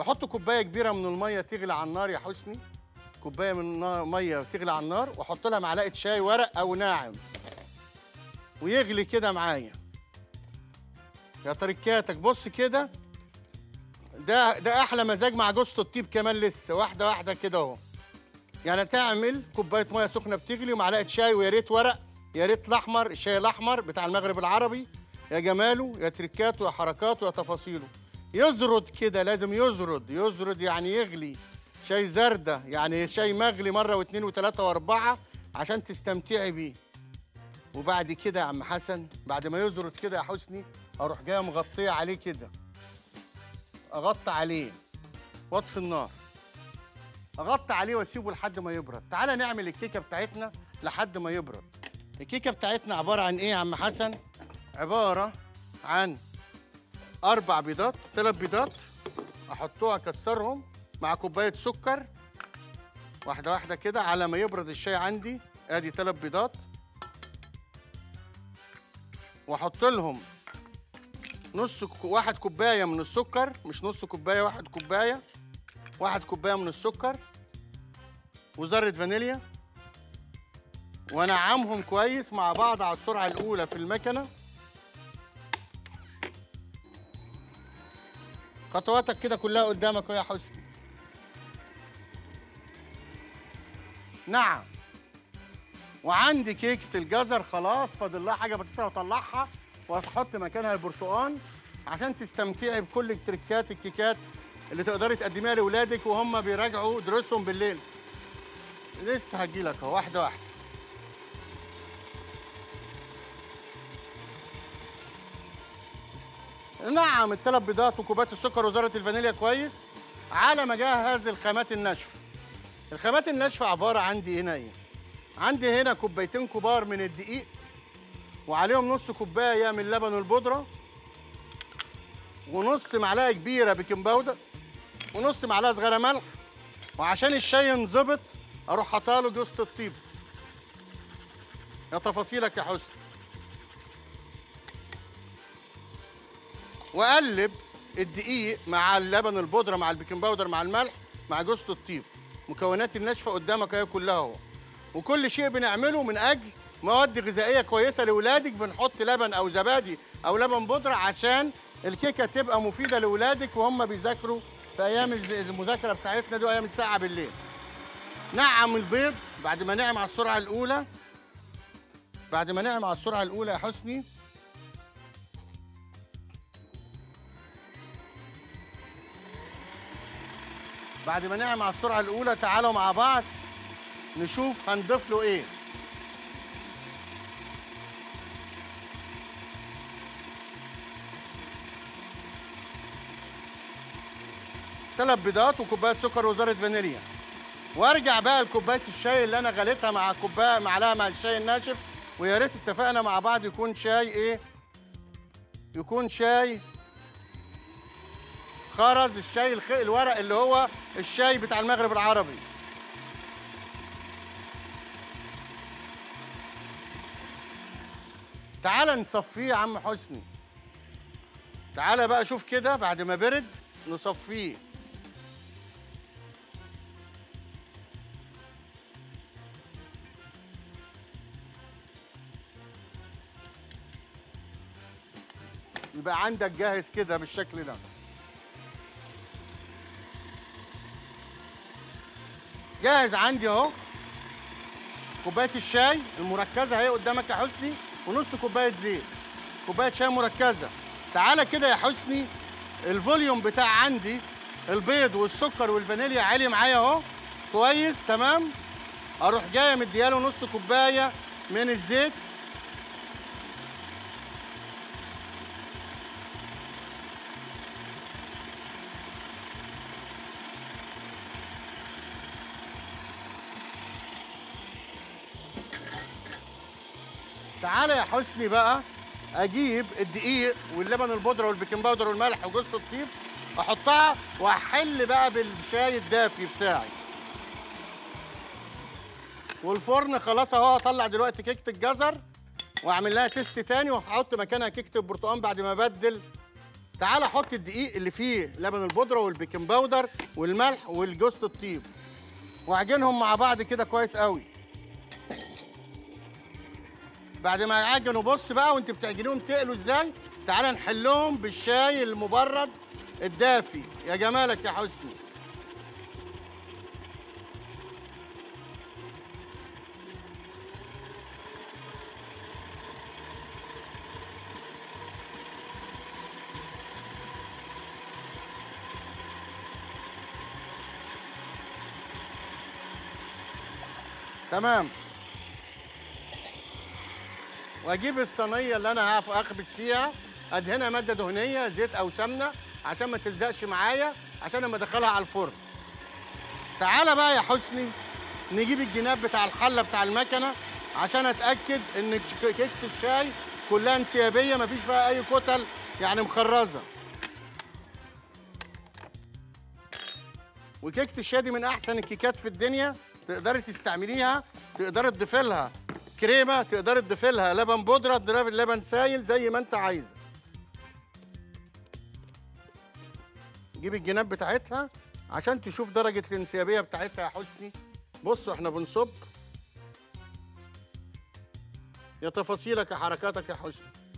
بحط كوبايه كبيره من الميه تغلي على النار يا حسني كوبايه من النا- ميه تغلي على النار واحط لها معلقه شاي ورق او ناعم ويغلي كده معايا يا تركاتك بص كده ده ده احلى مزاج مع جوزة الطيب كمان لسه واحده واحده كده اهو يعني تعمل كوبايه ميه سخنه بتغلي ومعلقه شاي ويا ريت ورق يا ريت الاحمر الشاي الاحمر بتاع المغرب العربي يا جماله يا تركاته يا حركاته يا تفاصيله يزرد كده لازم يزرد يزرد يعني يغلي شاي زردة يعني شاي مغلي مرة واثنين وثلاثة وأربعة عشان تستمتعي بيه وبعد كده يا عم حسن بعد ما يزرد كده يا حسني أروح جاية مغطية عليه كده أغطي عليه واطفي النار أغطي عليه وأسيبه لحد ما يبرد تعالى نعمل الكيكة بتاعتنا لحد ما يبرد الكيكة بتاعتنا عبارة عن إيه يا عم حسن؟ عبارة عن أربع بيضات ثلاث بيضات أحطوها أكسرهم مع كوباية سكر واحدة واحدة كده على ما يبرد الشاي عندي ادي ثلاث بيضات واحط لهم نص كو- واحد كوباية من السكر مش نص كوباية واحد كوباية واحد كوباية من السكر وذرة فانيليا وانعمهم كويس مع بعض على السرعة الأولى في المكنة خطواتك كده كلها قدامك أهو يا حسني نعم وعندي كيكة الجزر خلاص فاضل لها حاجة بسيطة هطلعها وهتحط مكانها البرتقال عشان تستمتعي بكل التركات الكيكات اللي تقدري تقدميها لاولادك وهم بيراجعوا دروسهم بالليل لسه هجيلك اهو واحدة واحدة نعم الثلاث بيضات وكوبايه السكر وذره الفانيليا كويس على ما جهز الخامات الناشفه الخامات الناشفه عباره عندي هنا ايه عندي هنا كوبايتين كبار من الدقيق وعليهم نص كوبايه من لبن البودره ونص معلقه كبيره بيكنج باودر ونص معلقه صغيره ملح وعشان الشاي ينظبط اروح حاطاله جوزة الطيب يا تفاصيلك يا حسن واقلب الدقيق مع اللبن البودره مع البيكنج باودر مع الملح مع جوزة الطيب مكونات الناشفه قدامك اهي كلها اهو وكل شيء بنعمله من اجل مواد غذائيه كويسه لاولادك بنحط لبن او زبادي او لبن بودره عشان الكيكه تبقى مفيده لاولادك وهم بيذاكروا في ايام الز- المذاكره بتاعتنا دي وايام الساعه بالليل نعم البيض بعد ما نعم على السرعه الاولى بعد ما نعم على السرعه الاولى يا حسني بعد ما نعم على السرعه الاولى تعالوا مع بعض نشوف هنضيف له ايه ثلاث بيضات وكوبايه سكر وذره فانيليا وارجع بقى لكوبايه الشاي اللي انا غليتها مع كوبايه معلقه مع الشاي الناشف ويا ريت اتفقنا مع بعض يكون شاي ايه يكون شاي خرز الشاي الخ... الورق اللي هو الشاي بتاع المغرب العربي تعال نصفيه يا عم حسني تعال بقى شوف كده بعد ما برد نصفيه يبقى عندك جاهز كده بالشكل ده جاهز عندي اهو كوبايه الشاي المركزه اهي قدامك يا حسني ونص كوبايه زيت كوبايه شاي مركزه تعالى كده يا حسني الفوليوم بتاع عندي البيض والسكر والفانيليا عالي معايا اهو كويس تمام اروح جايه مدياله نص كوبايه من الزيت تعالى يا حسني بقى اجيب الدقيق واللبن البودره والبيكنج باودر والملح وجوز الطيب احطها واحل بقى بالشاي الدافي بتاعي والفرن خلاص اهو هطلع دلوقتي كيكه الجزر واعمل لها تيست تاني وهحط مكانها كيكه البرتقال بعد ما ابدل تعال حط الدقيق اللي فيه لبن البودره والبيكنج باودر والملح والجوز الطيب واعجنهم مع بعض كده كويس قوي بعد ما يعجنوا بص بقى وانت بتعجنيهم تقلوا ازاي تعالى نحلهم بالشاي المبرد الدافي يا جمالك يا حسني تمام واجيب الصينيه اللي انا هقف اخبز فيها ادهنها ماده دهنيه زيت او سمنه عشان ما تلزقش معايا عشان لما ادخلها على الفرن تعالى بقى يا حسني نجيب الجناب بتاع الحله بتاع المكنه عشان اتاكد ان كيكه الشاي كلها انسيابيه مفيش فيها اي كتل يعني مخرزه وكيكه الشاي دي من احسن الكيكات في الدنيا تقدري تستعمليها تقدري تضيفي لها كريمه تقدري تضيفي لها لبن بودره تضيفي لبن سايل زي ما انت عايزه جيب الجناب بتاعتها عشان تشوف درجه الانسيابيه بتاعتها يا حسني بصوا احنا بنصب يا تفاصيلك يا حركاتك يا حسني